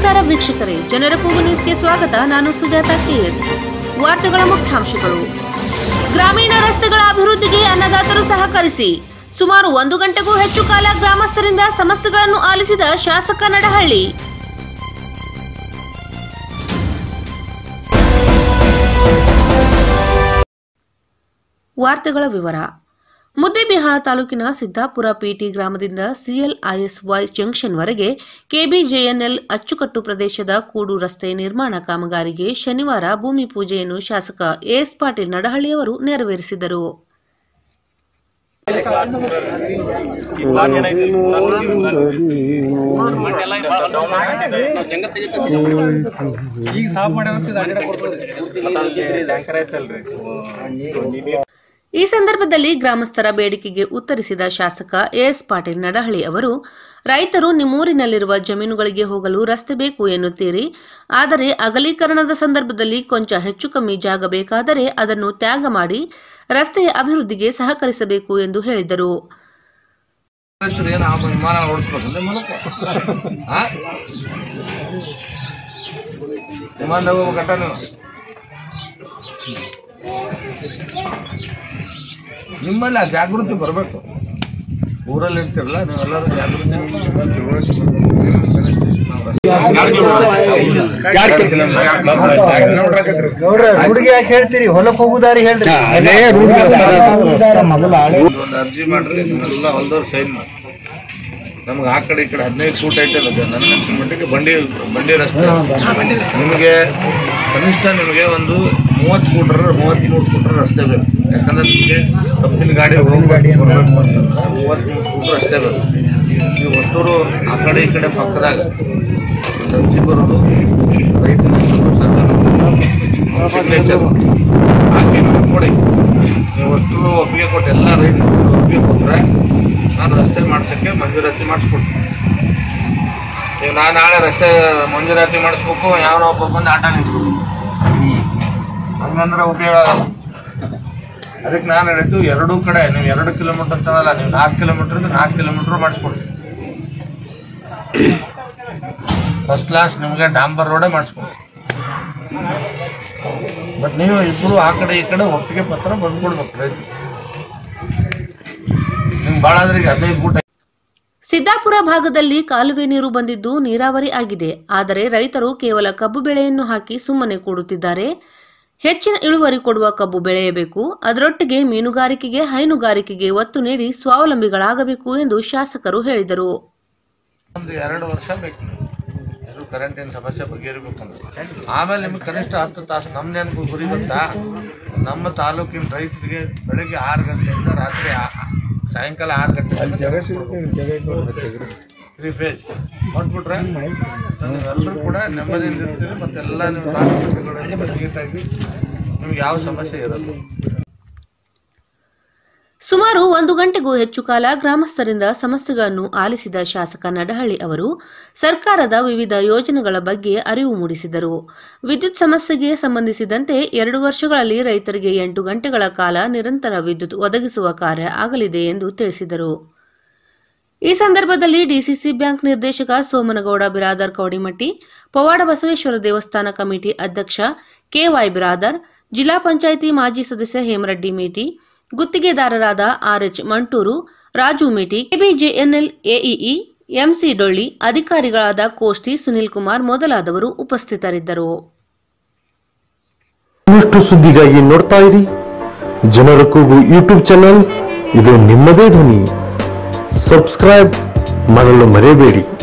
ನಮಸ್ಕಾರ ವೀಕ್ಷಕರೇ ಜನರ ಕೂಗು ನ್ಯೂಸ್ಗೆ ಸ್ವಾಗತ ನಾನು ಸುಜಾತ ಕೆಎಸ್ ವಾರ್ತೆಗಳ ಮುಖ್ಯಾಂಶಗಳು ಗ್ರಾಮೀಣ ರಸ್ತೆಗಳ ಅಭಿವೃದ್ಧಿಗೆ ಅನ್ನದಾತರು ಸಹಕರಿಸಿ ಸುಮಾರು ಒಂದು ಗಂಟೆಗೂ ಹೆಚ್ಚು ಕಾಲ ಗ್ರಾಮಸ್ಥರಿಂದ ಸಮಸ್ಯೆಗಳನ್ನು ಆಲಿಸಿದ ಶಾಸಕ ನಡಹಳ್ಳಿ ವಾರ್ತೆಗಳ ವಿವರ ಮುದ್ದೇಬಿಹಾಳ ತಾಲೂಕಿನ ಸಿದ್ದಾಪುರ ಪಿಟಿ ಗ್ರಾಮದಿಂದ ಸಿಎಲ್ಐಎಸ್ವೈ ಜಂಕ್ಷನ್ವರೆಗೆ ಕೆಬಿಜೆಎನ್ಎಲ್ ಅಚ್ಚುಕಟ್ಟು ಪ್ರದೇಶದ ಕೂಡು ರಸ್ತೆ ನಿರ್ಮಾಣ ಕಾಮಗಾರಿಗೆ ಶನಿವಾರ ಭೂಮಿ ಪೂಜೆಯನ್ನು ಶಾಸಕ ಎಎಸ್ ಪಾಟೀಲ್ ನಡಹಳ್ಳಿಯವರು ನೆರವೇರಿಸಿದರು ಈಗ ಸಾಫ್ ಮಾಡ್ಯಾರ ಈ ಸಂದರ್ಭದಲ್ಲಿ ಗ್ರಾಮಸ್ಥರ ಬೇಡಿಕೆಗೆ ಉತ್ತರಿಸಿದ ಶಾಸಕ ಎಎಸ್ ಪಾಟೀಲ್ ನಡಹಳ್ಳಿ ಅವರು ರೈತರು ನಿಮ್ಮೂರಿನಲ್ಲಿರುವ ಜಮೀನುಗಳಿಗೆ ಹೋಗಲು ರಸ್ತೆ ಬೇಕು ಎನ್ನುತ್ತೀರಿ ಆದರೆ ಅಗಲೀಕರಣದ ಸಂದರ್ಭದಲ್ಲಿ ಕೊಂಚ ಹೆಚ್ಚು ಕಮ್ಮಿ ಜಾಗ ಬೇಕಾದರೆ ಅದನ್ನು ತ್ಯಾಗ ಮಾಡಿ ರಸ್ತೆಯ ಅಭಿವೃದ್ಧಿಗೆ ಸಹಕರಿಸಬೇಕು ಎಂದು ಹೇಳಿದರು ಹೆಸರು ಏನು ಆ ವಿಮಾನ ಓಡಿಸ್ಬೇಕಂದ್ರೆ ಮೂಲಕ ಆ? ವಿಮಾನದಾಗ ಹೋಗ್ಬೇಕಂಟ ನೀವು ನಿಮ್ಮಲ್ಲಿ ಆ ಜಾಗೃತಿ ಬರಬೇಕು ಊರಲ್ಲಿ ಇರ್ತಿರಲ್ಲ ನೀವೆಲ್ಲರೂ ಜಾಗೃತಿ ತಿಳುವಳಿಕೆ ಹುಡುಗಿ ಯಾಕೆ ಹೇಳ್ತೀರಿ ಹೊಲಕ್ ಹೋಗುದಾರಿ ಹೇಳ್ರಿ ಒಂದು ಅರ್ಜಿ ಮಾಡ್ರಿ ನಿಮ್ಮೆಲ್ಲ ಹೊಲ್ದವ್ರು ಸೈನ್ ಮಾಡಿ ನಮ್ಗೆ ಆ ಕಡೆ ಈ ಕಡೆ ಹದಿನೈದು ಫೂಟ್ ಐತಲ್ಲ ಅದು ನನ್ನ ಅನ್ಸಿದ ಮಟ್ಟಿಗೆ ಬಂಡಿ ಬಂಡಿ ರಸ್ತೆ ನಿಮಗೆ ಕನಿಷ್ಠ ನಿಮಗೆ ಒಂದು ಮೂವತ್ತು ಫೂಟರ್ ಮೂವತ್ತ್ಮೂರು ಫೂಟರ್ ರಸ್ತೆ ಬೇಕು ಯಾಕಂದ್ರೆ ನಿಮಗೆ ತಪ್ಪಿನ ಗಾಡಿ ಹೋಗ್ಬೇಕು ಬರಬೇಕು ಅಂತಂದ್ರೆ ಮೂವತ್ತ್ಮೂರು ಫೂಟ್ ರಸ್ತೆ ಬೇಕು ನೀವು ಒಟ್ಟೂರು ಆ ಕಡೆ ಈ ಕಡೆ ಪಕ್ಕದಾಗ ಒಂದು ಅರ್ಜಿ ಬರೋದು ರೈತನ ಹೆಸರು ಸರ್ಕಾರ ಸಿಗ್ನೇಚರ್ ಹಾಕಿ ನಮ್ಗೆ ಕೊಡಿ ನೀವು ಒಟ್ಟು ಒಪ್ಪಿಗೆ ಕೊಟ್ಟು ಎಲ್ಲ ರೈತರು ಒಪ್ಪಿಗೆ ಕೊಟ್ಟರೆ ನಾನು ರಸ್ತೆ ಮಾಡ್ಸೋಕ್ಕೆ ಮಂಜೂರಾತಿ ಮಾಡಿಸ್ಕೊಡ್ತೀನಿ ಈಗ ನಾನು ನಾಳೆ ರಸ್ತೆ ಮಂಜೂರಾತಿ ಮಾಡಿಸ್ಬೇಕು ಯಾವನೋ ಒಬ್ಬ ಬಂದು ಆಟ ನಿಂತ್ಬೇಕು ಹಂಗಂದ್ರೆ ಉಪಯೋಗ ಆಗಲ್ಲ ಅದಕ್ಕೆ ನಾನು ಹೇಳಿದ್ದು ಎರಡೂ ಕಡೆ ನೀವು ಎರಡು ಕಿಲೋಮೀಟರ್ ಅಂತಲ್ಲ ನೀವು ನಾಲ್ಕು ಕಿಲೋಮೀಟರ್ ನಾಲ್ಕು ಕಿಲೋಮೀಟರ್ ಮಾಡಿಸ್ಕೊಡ್ತೀನಿ ಫಸ್ಟ್ ಕ್ಲಾಸ್ ನಿಮಗೆ ಡಾಂಬರ್ ರೋಡೇ ಮಾಡಿಸ್ಕೊಡ್ತೀನಿ ಬಟ್ ನೀವು ಇಬ್ರು ಆ ಕಡೆ ಈ ಕಡೆ ಒಪ್ಪಿಗೆ ಪತ್ರ ಬಂದ್ಕೊಡ್ಬೇಕು ರೈತ ನಿಮ್ಗೆ ಭಾಳ ಅಂದ್ರೆ ಈಗ ಹದಿನೈದು ಫೂಟ್ ಸಿದ್ದಾಪುರ ಭಾಗದಲ್ಲಿ ಕಾಲುವೆ ನೀರು ಬಂದಿದ್ದು ನೀರಾವರಿ ಆಗಿದೆ ಆದರೆ ರೈತರು ಕೇವಲ ಕಬ್ಬು ಬೆಳೆಯನ್ನು ಹಾಕಿ ಸುಮ್ಮನೆ ಕೂಡುತ್ತಿದ್ದಾರೆ ಹೆಚ್ಚಿನ ಇಳುವರಿ ಕೊಡುವ ಕಬ್ಬು ಬೆಳೆಯಬೇಕು ಅದರೊಟ್ಟಿಗೆ ಮೀನುಗಾರಿಕೆಗೆ ಹೈನುಗಾರಿಕೆಗೆ ಒತ್ತು ನೀಡಿ ಸ್ವಾವಲಂಬಿಗಳಾಗಬೇಕು ಎಂದು ಶಾಸಕರು ಹೇಳಿದರು ಒಂದು ಎರಡು ವರ್ಷ ಬೇಕು ಇದು ಕರೆಂಟಿನ ಸಮಸ್ಯೆ ಬಗೆಹರಿಬೇಕಂದ್ರೆ ಆಮೇಲೆ ನಿಮ್ಗೆ ಕನಿಷ್ಠ ಹತ್ತು ತಾಸು ನಮ್ದೇನು ಗುರಿ ಗೊತ್ತಾ ನಮ್ಮ ತಾಲೂಕಿನ ರೈತರಿಗೆ ಬೆಳಗ್ಗೆ ಆರು ಗಂಟೆಯಿಂದ ರಾತ್ರಿ ಆ- ಸಾಯಂಕಾಲ ಆರು ಗಂಟೆ ತ್ರೀ ಫೇಜ್ ಹೊಟ್ಬಿಟ್ರೆ ನೀವೆಲ್ಲರೂ ಕೂಡ ನೆಮ್ಮದಿಯಿಂದ ಇರ್ತೀರಿ ಮತ್ತೆಲ್ಲ ನೀವು ನಾಲ್ಕು ನೀಟಾಗಿ ನಿಮ್ಗೆ ಯಾವ ಸಮಸ್ಯೆ ಇರಲ್ಲ ಸುಮಾರು ಒಂದು ಗಂಟೆಗೂ ಹೆಚ್ಚು ಕಾಲ ಗ್ರಾಮಸ್ಥರಿಂದ ಸಮಸ್ಯೆಗಳನ್ನು ಆಲಿಸಿದ ಶಾಸಕ ನಡಹಳ್ಳಿ ಅವರು ಸರ್ಕಾರದ ವಿವಿಧ ಯೋಜನೆಗಳ ಬಗ್ಗೆ ಅರಿವು ಮೂಡಿಸಿದರು ವಿದ್ಯುತ್ ಸಮಸ್ಯೆಗೆ ಸಂಬಂಧಿಸಿದಂತೆ ಎರಡು ವರ್ಷಗಳಲ್ಲಿ ರೈತರಿಗೆ ಎಂಟು ಗಂಟೆಗಳ ಕಾಲ ನಿರಂತರ ವಿದ್ಯುತ್ ಒದಗಿಸುವ ಕಾರ್ಯ ಆಗಲಿದೆ ಎಂದು ತಿಳಿಸಿದರು ಈ ಸಂದರ್ಭದಲ್ಲಿ ಡಿಸಿಸಿ ಬ್ಯಾಂಕ್ ನಿರ್ದೇಶಕ ಸೋಮನಗೌಡ ಬಿರಾದರ್ ಕೌಡಿಮಟ್ಟಿ ಪವಾಡ ಬಸವೇಶ್ವರ ದೇವಸ್ಥಾನ ಕಮಿಟಿ ಅಧ್ಯಕ್ಷ ಕೆವೈ ಬಿರಾದರ್ ಜಿಲ್ಲಾ ಪಂಚಾಯಿತಿ ಮಾಜಿ ಸದಸ್ಯ ಹೇಮರೆಡ್ಡಿ ಮೇಟಿ ಗುತ್ತಿಗೆದಾರರಾದ RH Mantur Raju Meti KBJNL AEE MC Dolli ಅಧಿಕಾರಿಗಳಾದ ಕೋಷ್ಟಿ ಸುನಿಲ್ ಕುಮಾರ್ ಮೊದಲಾದವರು ಉಪಸ್ಥಿತರಿದ್ದರು ಇನ್ನಷ್ಟು ಸುದ್ದಿಗಾಗಿ ನೋಡ್ತಾ ಇರಿ ಜನರ ಕೂಗು ಯೂಟ್ಯೂಬ್ ಚಾನಲ್ ಇದು ನಿಮ್ಮದೇ ಧ್ವನಿ ಸಬ್ಸ್ಕ್ರೈಬ್ ಮಾಡಲು ಮರೆಯಬೇಡಿ